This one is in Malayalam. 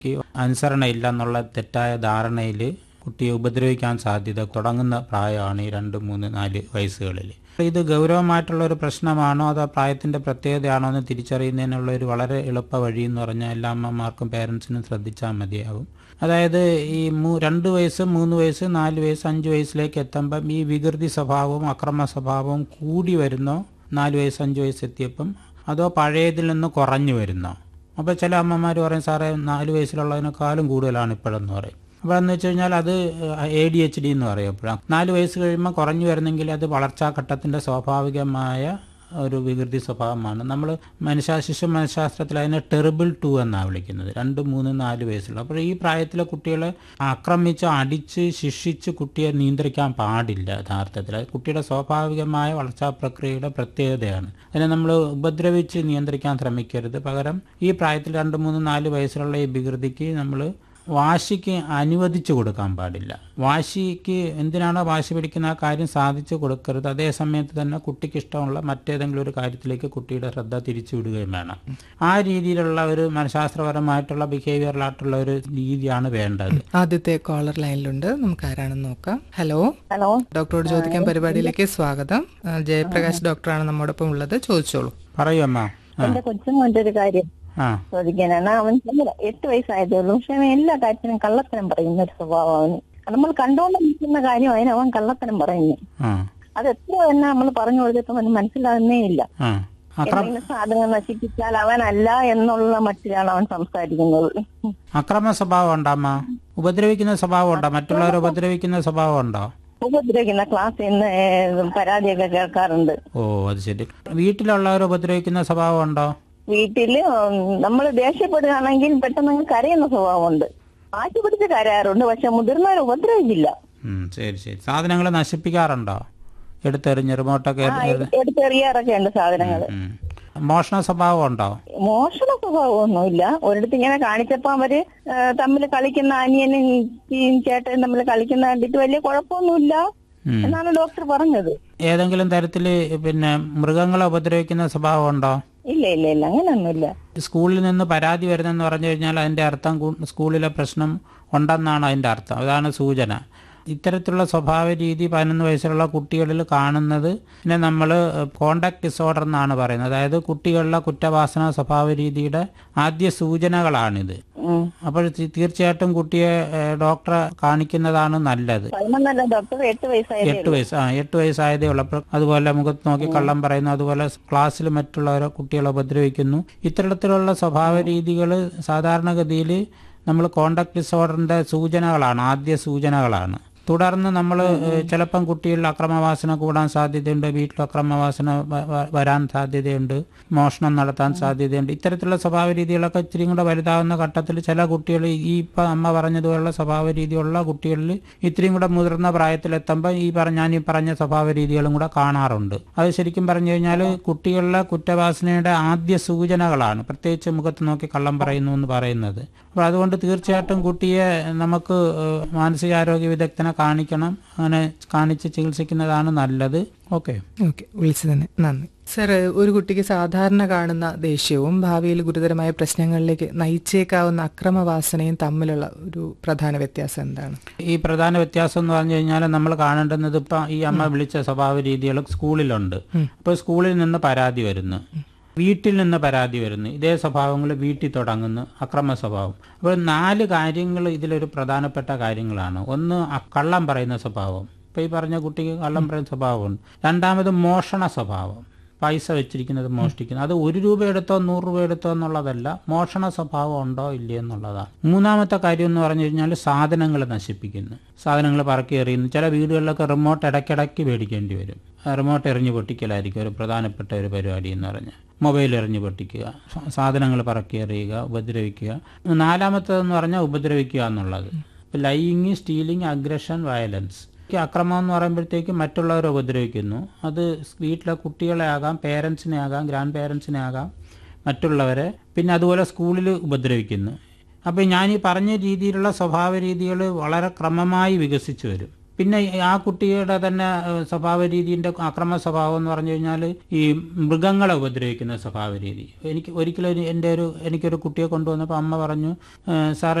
ഈ അനുസരണ ഇല്ല എന്നുള്ള തെറ്റായ ധാരണയിൽ കുട്ടിയെ ഉപദ്രവിക്കാൻ സാധ്യത തുടങ്ങുന്ന പ്രായമാണ് ഈ രണ്ട് മൂന്ന് നാല് വയസ്സുകളിൽ ഇത് ഗൗരവമായിട്ടുള്ള ഒരു പ്രശ്നമാണോ അതോ പ്രായത്തിന്റെ പ്രത്യേകതയാണോ എന്ന് തിരിച്ചറിയുന്നതിനുള്ള ഒരു വളരെ എളുപ്പ വഴി എന്ന് പറഞ്ഞാൽ എല്ലാ അമ്മമാർക്കും പേരൻസിനും ശ്രദ്ധിച്ചാൽ മതിയാവും അതായത് ഈ മൂ രണ്ട് വയസ്സ് മൂന്ന് വയസ്സ് നാല് വയസ്സ് അഞ്ച് വയസ്സിലേക്ക് എത്തുമ്പം ഈ വികൃതി സ്വഭാവവും അക്രമ സ്വഭാവവും കൂടി വരുന്നോ നാല് വയസ്സ് അഞ്ച് വയസ്സ് എത്തിയപ്പം അതോ പഴയതിൽ നിന്ന് കുറഞ്ഞു വരുന്നോ അപ്പോൾ ചില അമ്മമാർ പറയും സാറേ നാല് വയസ്സിലുള്ളതിനേക്കാളും കൂടുതലാണ് ഇപ്പോഴെന്ന് പറയും അപ്പോൾ എന്ന് വെച്ച് കഴിഞ്ഞാൽ അത് എ ഡി എച്ച് ഡി എന്ന് പറയും എപ്പോഴാണ് നാല് വയസ്സ് കഴിയുമ്പോൾ കുറഞ്ഞു വരുന്നെങ്കിൽ അത് വളർച്ചാഘട്ടത്തിൻ്റെ സ്വാഭാവികമായ ഒരു വികൃതി സ്വഭാവമാണ് നമ്മൾ മനുഷ്യ ശിശു മനഃശാസ്ത്രത്തിൽ അതിനെ ടെറിബിൾ ടു എന്നാണ് വിളിക്കുന്നത് രണ്ട് മൂന്ന് നാല് വയസ്സുള്ള അപ്പോൾ ഈ പ്രായത്തിലെ കുട്ടികളെ ആക്രമിച്ച് അടിച്ച് ശിക്ഷിച്ച് കുട്ടിയെ നിയന്ത്രിക്കാൻ പാടില്ല യഥാർത്ഥത്തിൽ അത് കുട്ടിയുടെ സ്വാഭാവികമായ വളർച്ചാ പ്രക്രിയയുടെ പ്രത്യേകതയാണ് അതിനെ നമ്മൾ ഉപദ്രവിച്ച് നിയന്ത്രിക്കാൻ ശ്രമിക്കരുത് പകരം ഈ പ്രായത്തിൽ രണ്ട് മൂന്ന് നാല് വയസ്സിലുള്ള ഈ വികൃതിക്ക് നമ്മൾ വാശിക്ക് അനുവദിച്ചു കൊടുക്കാൻ പാടില്ല വാശിക്ക് എന്തിനാണോ വാശി പിടിക്കുന്ന ആ കാര്യം സാധിച്ചു കൊടുക്കരുത് അതേ സമയത്ത് തന്നെ കുട്ടിക്ക് ഇഷ്ടമുള്ള മറ്റേതെങ്കിലും ഒരു കാര്യത്തിലേക്ക് കുട്ടിയുടെ ശ്രദ്ധ തിരിച്ചു വിടുകയും വേണം ആ രീതിയിലുള്ള ഒരു മനഃശാസ്ത്രപരമായിട്ടുള്ള ബിഹേവിയറലായിട്ടുള്ള ഒരു രീതിയാണ് വേണ്ടത് ആദ്യത്തെ കോളർ ലൈനിലുണ്ട് നമുക്ക് ആരാണെന്ന് നോക്കാം ഹലോ ഹലോ ഡോക്ടറോട് ചോദിക്കാൻ പരിപാടിയിലേക്ക് സ്വാഗതം ആ, ജയപ്രകാശ് ഡോക്ടറാണ് നമ്മോടൊപ്പം ഉള്ളത് ചോദിച്ചോളൂ പറയൂ അമ്മ ആ എന്റെ കൊച്ചുമോന്റെ ഒരു കാര്യം ആ ചോദിക്കാനാണ് അവൻ ചെറുതാ, എട്ട് വയസ്സായതേ ഉള്ളൂ പക്ഷെ അവൻ എല്ലാ കാര്യത്തിനും കള്ളത്തരം പറയുന്ന ഒരു സ്വഭാവം അവന് നമ്മൾ കണ്ടുകൊണ്ട് നിൽക്കുന്ന കാര്യം അതിന് അവൻ കള്ളത്തരം പറയുന്നു ആ അത് എത്ര തന്നെ നമ്മൾ പറഞ്ഞു കൊടുത്തിട്ടും അവന് മനസ്സിലാകുന്നേ ഇല്ല ആ അക്രം എന്തെങ്കിലും സാധനങ്ങൾ നശിപ്പിച്ചാൽ അവനല്ല എന്നുള്ള മട്ടിലാണ് അവൻ സംസാരിക്കുന്നത് അക്രമ സ്വഭാവം ഉണ്ടോ അമ്മ ഉപദ്രവിക്കുന്ന സ്വഭാവം ഉണ്ടോ മറ്റുള്ളവരെ ഉപദ്രവിക്കുന്ന സ്വഭാവം ഉണ്ടോ ഉപദ്രവിക്കുന്ന ക്ലാസ്സിൽ നിന്ന് ഏഹ്, പരാതിയൊക്കെ കേൾക്കാറുണ്ട് ഓ അത് ശരി വീട്ടിലുള്ളവരെ ഉപദ്രവിക്കുന്ന സ്വഭാവം ഉണ്ടോ വീട്ടില് നമ്മൾ ദേഷ്യപ്പെടുകയാണെങ്കിൽ പെട്ടെന്ന് അങ്ങ് കരയുന്ന സ്വഭാവമുണ്ട് ആശു പിടിച്ച് കരയാറുണ്ട് പക്ഷെ മുതിർന്നവരെ ഉപദ്രവിക്കില്ല ഉം, ശരി ശരി സാധനങ്ങൾ നശിപ്പിക്കാറുണ്ടോ എടുത്തെറിഞ്ഞ് റിമോട്ടൊക്കെ ആ, എടുത്തെറിയാറൊക്കെ ഉണ്ട് സാധനങ്ങൾ ഉം. മോഷണ സ്വഭാവം ഉണ്ടോ മോഷണ സ്വഭാവമൊന്നുമില്ല ഒരിടത്ത് ഇങ്ങനെ കാണിച്ചപ്പോ അവര് തമ്മിൽ കളിക്കുന്ന അനിയനും ഈ ചേട്ടനും തമ്മിൽ കളിക്കുന്ന കണ്ടിട്ട് വലിയ കുഴപ്പമൊന്നുമില്ല ഉം. എന്നാണ് ഡോക്ടർ പറഞ്ഞത് ഏതെങ്കിലും തരത്തില് പിന്നെ മൃഗങ്ങളെ ഉപദ്രവിക്കുന്ന സ്വഭാവം ഉണ്ടോ ഇല്ല ഇല്ല ഇല്ല അങ്ങനെയൊന്നുമില്ല സ്കൂളിൽ നിന്ന് പരാതി വരുന്നെന്ന് പറഞ്ഞു കഴിഞ്ഞാൽ അതിന്റെ അർത്ഥം കു- സ്കൂളിലെ പ്രശ്നം ഉണ്ടെന്നാണ് അതിന്റെ അർത്ഥം അതാണ് സൂചന ഇത്തരത്തിലുള്ള സ്വഭാവ രീതി പതിനൊന്ന് വയസ്സുള്ള കുട്ടികളിൽ കാണുന്നത് പിന്നെ നമ്മൾ കോണ്ടാക്ട് ഡിസോർഡർ എന്നാണ് പറയുന്നത് അതായത് കുട്ടികളിലെ കുറ്റവാസന സ്വഭാവ രീതിയുടെ ആദ്യ സൂചനകളാണിത് ഉം. അപ്പോൾ തീ- തീർച്ചയായിട്ടും കുട്ടിയെ ഏഹ്, ഡോക്ടറെ കാണിക്കുന്നതാണ് നല്ലത് പതിനൊന്നല്ല ഡോക്ടർ എട്ട് വയസ്സായതേ എട്ട് വയസ്സ് ആ എട്ട് വയസ്സായതേ ഉള്ളപ്പോൾ അതുപോലെ മുഖത്ത് നോക്കി കള്ളം പറയുന്നു അതുപോലെ ക്ലാസ്സിൽ മറ്റുള്ളവരെ കുട്ടികളെ ഉപദ്രവിക്കുന്നു ഇത്തരത്തിലുള്ള സ്വഭാവ രീതികൾ സാധാരണഗതിയിൽ നമ്മൾ കോണ്ടാക്ട് ഡിസോർഡറിന്റെ സൂചനകളാണ് ആദ്യ സൂചനകളാണ് തുടർന്ന് നമ്മൾ ചിലപ്പം കുട്ടികളിൽ അക്രമവാസന കൂടാൻ സാധ്യതയുണ്ട് വീട്ടിൽ അക്രമവാസന വ- വ- വരാൻ സാധ്യതയുണ്ട് മോഷണം നടത്താൻ സാധ്യതയുണ്ട് ഇത്തരത്തിലുള്ള സ്വഭാവ രീതികളൊക്കെ ഇച്ചിരി കൂടെ വലുതാവുന്ന ഘട്ടത്തിൽ ചില കുട്ടികൾ ഈ ഇപ്പം അമ്മ പറഞ്ഞതുപോലുള്ള സ്വഭാവ രീതിയുള്ള കുട്ടികളിൽ ഇത്രയും കൂടെ മുതിർന്ന പ്രായത്തിലെത്തുമ്പോൾ ഈ പറഞ്ഞ ഞാൻ ഈ പറഞ്ഞ സ്വഭാവ രീതികളും കൂടെ കാണാറുണ്ട് അത് ശരിക്കും പറഞ്ഞു കഴിഞ്ഞാൽ കുട്ടികളിലെ കുറ്റവാസനയുടെ ആദ്യ സൂചനകളാണ് പ്രത്യേകിച്ച് മുഖത്ത് നോക്കി കള്ളം പറയുന്നു എന്ന് പറയുന്നത് അപ്പോൾ അതുകൊണ്ട് തീർച്ചയായിട്ടും കുട്ടിയെ നമുക്ക് ഏഹ്, മാനസികാരോഗ്യ വിദഗ്ധനെ കാണിക്കണം അങ്ങനെ കാണിച്ച് ചികിത്സിക്കുന്നതാണ് നല്ലത് ഓക്കെ ഓക്കെ വിളിച്ചതിന് നന്ദി സർ ഒരു കുട്ടിക്ക് സാധാരണ കാണുന്ന ദേഷ്യവും ഭാവിയിൽ ഗുരുതരമായ പ്രശ്നങ്ങളിലേക്ക് നയിച്ചേക്കാവുന്ന അക്രമവാസനയും തമ്മിലുള്ള ഒരു പ്രധാന വ്യത്യാസം എന്താണ് ഈ പ്രധാന വ്യത്യാസം എന്ന് പറഞ്ഞു കഴിഞ്ഞാൽ നമ്മൾ കാണേണ്ടുന്നത് ഇപ്പം ഈ അമ്മ വിളിച്ച സ്വഭാവ രീതികൾ സ്കൂളിലുണ്ട് അപ്പോൾ സ്കൂളിൽ നിന്ന് പരാതി വരുന്നു വീട്ടിൽ നിന്ന് പരാതി വരുന്നു ഇതേ സ്വഭാവങ്ങൾ വീട്ടിൽ തുടങ്ങുന്നു അക്രമ സ്വഭാവം അപ്പോൾ നാല് കാര്യങ്ങൾ ഇതിലൊരു പ്രധാനപ്പെട്ട കാര്യങ്ങളാണ് ഒന്ന് അ- കള്ളം പറയുന്ന സ്വഭാവം ഇപ്പം ഈ പറഞ്ഞ കുട്ടിക്ക് കള്ളം പറയുന്ന സ്വഭാവമുണ്ട് രണ്ടാമത് മോഷണ സ്വഭാവം പൈസ വെച്ചിരിക്കുന്നത് മോഷ്ടിക്കുന്നത് അത് ഒരു രൂപ എടുത്തോ നൂറ് രൂപ എടുത്തോ എന്നുള്ളതല്ല മോഷണ സ്വഭാവം ഉണ്ടോ ഇല്ലേ എന്നുള്ളതാണ് മൂന്നാമത്തെ കാര്യം എന്ന് പറഞ്ഞു കഴിഞ്ഞാൽ സാധനങ്ങൾ നശിപ്പിക്കുന്നു സാധനങ്ങൾ പറക്കി എറിയുന്നു ചില വീടുകളിലൊക്കെ റിമോട്ട് ഇടയ്ക്കിടയ്ക്ക് മേടിക്കേണ്ടി വരും ആ റിമോട്ട് എറിഞ്ഞ് പൊട്ടിക്കലായിരിക്കും ഒരു പ്രധാനപ്പെട്ട ഒരു പരിപാടി എന്ന് പറഞ്ഞാൽ മൊബൈൽ എറിഞ്ഞ് പൊട്ടിക്കുക സ- സാധനങ്ങൾ പറക്കി എറിയുക ഉപദ്രവിക്കുക നാലാമത്തേതെന്ന് പറഞ്ഞാൽ ഉപദ്രവിക്കുക എന്നുള്ളത് ലൈയിങ് സ്റ്റീലിംഗ് അഗ്രഷൻ വയലൻസ് ഈ അക്രമം എന്ന് പറയുമ്പോഴത്തേക്ക് മറ്റുള്ളവരെ ഉപദ്രവിക്കുന്നു അത് വീട്ടിലെ കുട്ടികളെ ആകാം പേരൻസിനെ ആകാം ഗ്രാൻഡ് പേരൻസിനെ ആകാം മറ്റുള്ളവരെ പിന്നെ അതുപോലെ സ്കൂളിൽ ഉപദ്രവിക്കുന്നു അപ്പോൾ ഞാൻ ഈ പറഞ്ഞ രീതിയിലുള്ള സ്വഭാവ രീതികൾ വളരെ ക്രമമായി വികസിച്ചു വരും പിന്നെ ആ കുട്ടിയുടെ തന്നെ ഏഹ്, സ്വഭാവ രീതിന്റെ അക്രമ സ്വഭാവം എന്ന് പറഞ്ഞു കഴിഞ്ഞാൽ ഈ മൃഗങ്ങളെ ഉപദ്രവിക്കുന്ന സ്വഭാവ രീതി എനിക്ക് ഒരിക്കലും ഒരു- എൻ്റെ ഒരു എനിക്കൊരു കുട്ടിയെ കൊണ്ടുവന്നപ്പോൾ അമ്മ പറഞ്ഞു "ഏഹ്, സാർ